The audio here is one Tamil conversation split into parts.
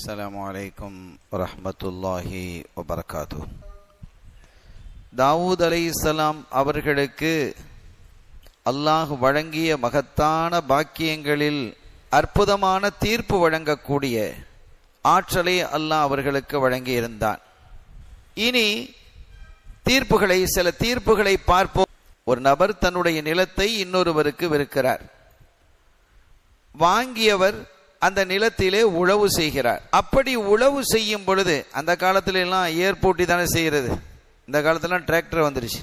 السلام عليكم ورحمة الله وبركاته தாவூத் அலைஹிஸ்ஸலாம் அவர்களுக்கு அல்லாஹ் வழங்கிய மகத்தான பாக்கியங்களில் அற்புதமான தீர்ப்பு வழங்கக்கூடிய ஆற்றலை அல்லாஹ் அவர்களுக்கு வழங்கியிருந்தான் இனி தீர்ப்புகளை சில தீர்ப்புகளை பார்ப்போம் ஒரு நபர் தன்னுடைய நிலத்தை இன்னொருவருக்கு விற்கிறார் வாங்கியவர் அந்த நிலத்திலே உழவு செய்கிறார் அப்படி உழவு செய்யும் பொழுது அந்த காலத்துல எல்லாம் ஏர் பூட்டி தானே செய்யறது இந்த காலத்துல டிராக்டர் வந்துருச்சு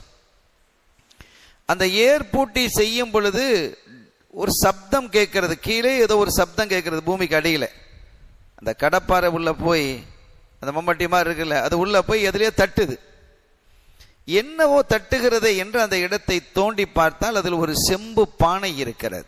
அந்த ஏர் பூட்டி செய்யும் பொழுது ஒரு சப்தம் கேட்கறது கீழே ஏதோ ஒரு சப்தம் கேட்கறது பூமிக்கு அடியில அந்த கடப்பாறை உள்ள போய் அந்த மம்மட்டி மாதிரி இருக்குல்ல அது உள்ள போய் எதுலயோ தட்டுது என்னவோ தட்டுகிறது என்று அந்த இடத்தை தோண்டி பார்த்தால் அதில் ஒரு செம்பு பானை இருக்கிறது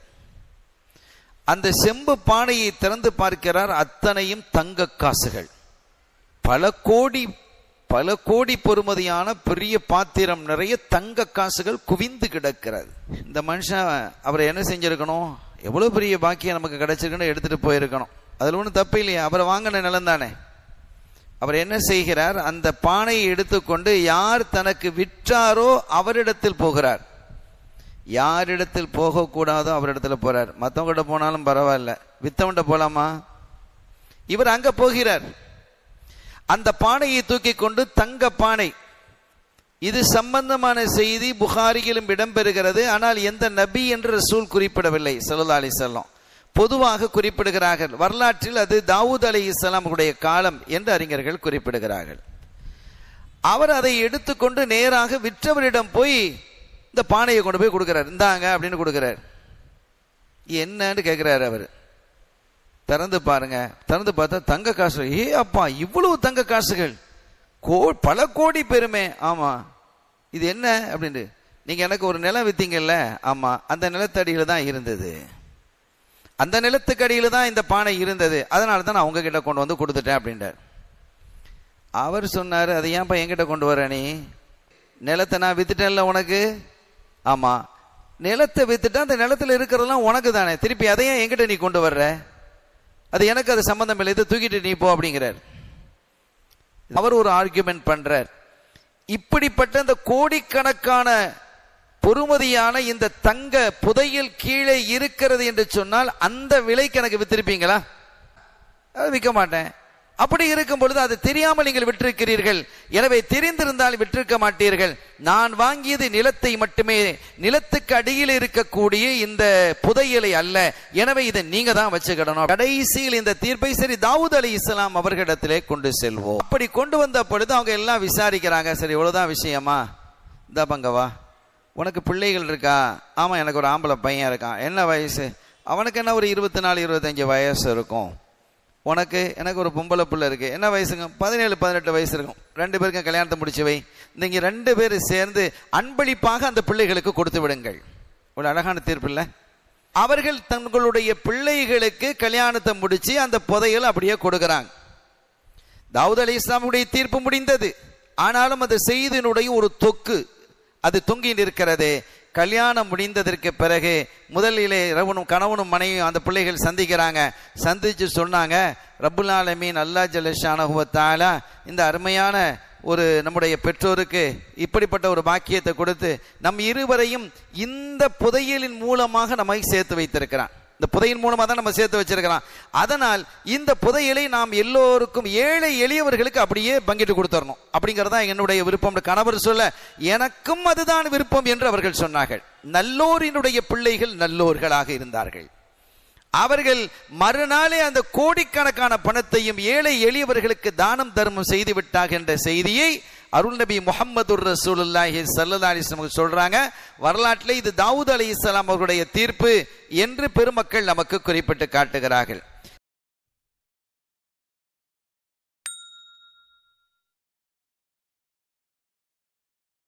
அந்த செம்பு பானையை திறந்து பார்க்கிறார் அத்தனையும் தங்க காசுகள் பல கோடி பல கோடி பொறுமதியான பெரிய பாத்திரம் நிறைய தங்க காசுகள் குவிந்து கிடக்கிறது இந்த மனுஷன் அவரை என்ன செஞ்சிருக்கணும் எவ்வளவு பெரிய பாக்கியம் நமக்கு கிடைச்சிருக்குன்னு எடுத்துட்டு போயிருக்கணும் அதுல ஒன்றும் தப்பு இல்லையா அவரை வாங்கின நிலம் தானே அவர் என்ன செய்கிறார் அந்த பானையை எடுத்துக்கொண்டு யார் தனக்கு விற்றாரோ அவரிடத்தில் போகிறார் யாரிடத்தில் போகக்கூடாதோ அவரிடத்துல போறார் மற்றவங்கிட்ட போனாலும் பரவாயில்ல வித்தவன்கிட்ட போலாமா இவர் அங்க போகிறார் அந்த பானையை தூக்கி கொண்டு தங்க பானை இது சம்பந்தமான செய்தி புகாரியிலும் இடம்பெறுகிறது ஆனால் எந்த நபி என்று ரசூல் குறிப்பிடவில்லை சல்லா அலி செல்லம் பொதுவாக குறிப்பிடுகிறார்கள் வரலாற்றில் அது தாவூத் அலி இஸ்லாமுடைய காலம் என்று அறிஞர்கள் குறிப்பிடுகிறார்கள் அவர் அதை எடுத்துக்கொண்டு நேராக விற்றவரிடம் போய் இந்த பானையை கொண்டு போய் கொடுக்கிறார் இந்தாங்க அப்படின்னு கொடுக்கிறார் என்னன்னு கேட்கிறாரு அவர் திறந்து பாருங்க திறந்து பார்த்தா தங்க காசு ஏ அப்பா இவ்வளவு தங்க காசுகள் கோ பல கோடி பெருமை ஆமா இது என்ன அப்படின்னு நீங்க எனக்கு ஒரு நிலம் வித்தீங்கல்ல ஆமா அந்த நிலத்தடியில தான் இருந்தது அந்த நிலத்துக்கு அடியில தான் இந்த பானை இருந்தது அதனால தான் நான் உங்ககிட்ட கொண்டு வந்து கொடுத்துட்டேன் அப்படின்றார் அவர் சொன்னாரு அதை ஏன்ப்பா என்கிட்ட கொண்டு வர நீ நிலத்தை நான் வித்துட்டேன்ல உனக்கு ஆமா நிலத்தை வித்துட்டா அந்த நிலத்துல இருக்கிறதெல்லாம் உனக்கு தானே திருப்பி அதையும் என்கிட்ட நீ கொண்டு வர்ற அது எனக்கு அது சம்பந்தம் இல்லை இதை தூக்கிட்டு நீ போ அப்படிங்கிறார் அவர் ஒரு ஆர்குமெண்ட் பண்றார் இப்படிப்பட்ட இந்த கோடிக்கணக்கான பொறுமதியான இந்த தங்க புதையில் கீழே இருக்கிறது என்று சொன்னால் அந்த விலைக்கு எனக்கு வித்திருப்பீங்களா அது விற்க மாட்டேன் அப்படி இருக்கும் பொழுது அது தெரியாமல் நீங்கள் விட்டிருக்கிறீர்கள் எனவே தெரிந்திருந்தால் விட்டிருக்க மாட்டீர்கள் நான் வாங்கியது நிலத்தை மட்டுமே நிலத்துக்கு அடியில் இருக்கக்கூடிய இந்த புதையலை அல்ல எனவே இதை நீங்க தான் வச்சுக்கிடணும் கடைசியில் இந்த தீர்ப்பை சரி தாவூத் அலி இஸ்லாம் அவர்களிடத்திலே கொண்டு செல்வோம் அப்படி கொண்டு வந்த பொழுது அவங்க எல்லாம் விசாரிக்கிறாங்க சரி இவ்வளவுதான் விஷயமா இந்த பங்கவா உனக்கு பிள்ளைகள் இருக்கா ஆமா எனக்கு ஒரு ஆம்பளை பையன் இருக்கான் என்ன வயசு அவனுக்கு என்ன ஒரு இருபத்தி நாலு இருபத்தஞ்சு வயசு இருக்கும் உனக்கு எனக்கு ஒரு பொம்பளை பிள்ளை இருக்கு என்ன வயசுங்க பதினேழு பதினெட்டு வயசு இருக்கும் ரெண்டு பேருக்கும் கல்யாணத்தை முடிச்சு வை நீங்க ரெண்டு பேரும் சேர்ந்து அன்பளிப்பாக அந்த பிள்ளைகளுக்கு கொடுத்து விடுங்கள் ஒரு அழகான தீர்ப்பு இல்லை அவர்கள் தங்களுடைய பிள்ளைகளுக்கு கல்யாணத்தை முடிச்சு அந்த புதையல் அப்படியே கொடுக்கறாங்க தாவூத் அலி இஸ்லாமுடைய தீர்ப்பு முடிந்தது ஆனாலும் அந்த செய்தியினுடைய ஒரு தொக்கு அது தொங்கி நிற்கிறது கல்யாணம் முடிந்ததற்கு பிறகு முதலிலே ரவனும் கணவனும் மனைவியும் அந்த பிள்ளைகள் சந்திக்கிறாங்க சந்திச்சு சொன்னாங்க ரப்புல் ஆலமீன் அல்லா ஜலஷானகுவத்தாலா இந்த அருமையான ஒரு நம்முடைய பெற்றோருக்கு இப்படிப்பட்ட ஒரு பாக்கியத்தை கொடுத்து நம் இருவரையும் இந்த புதையலின் மூலமாக நம்மை சேர்த்து வைத்திருக்கிறான் இந்த புதையின் மூலமாக தான் நம்ம சேர்த்து வச்சிருக்கிறோம் அதனால் இந்த புதையலை நாம் எல்லோருக்கும் ஏழை எளியவர்களுக்கு அப்படியே பங்கிட்டு கொடுத்துடணும் அப்படிங்கிறதா என்னுடைய விருப்பம் கணவர் சொல்ல எனக்கும் அதுதான் விருப்பம் என்று அவர்கள் சொன்னார்கள் நல்லோரினுடைய பிள்ளைகள் நல்லோர்களாக இருந்தார்கள் அவர்கள் மறுநாளே அந்த கோடிக்கணக்கான பணத்தையும் ஏழை எளியவர்களுக்கு தானம் தர்மம் செய்து விட்டாக என்ற செய்தியை அருள் நபி முகமது ரசூலுல்லாஹி சல்லா அலிஸ்லாம் சொல்றாங்க வரலாற்றில் இது தாவூத் அலி இஸ்லாம் அவர்களுடைய தீர்ப்பு என்று பெருமக்கள் நமக்கு குறிப்பிட்டு காட்டுகிறார்கள்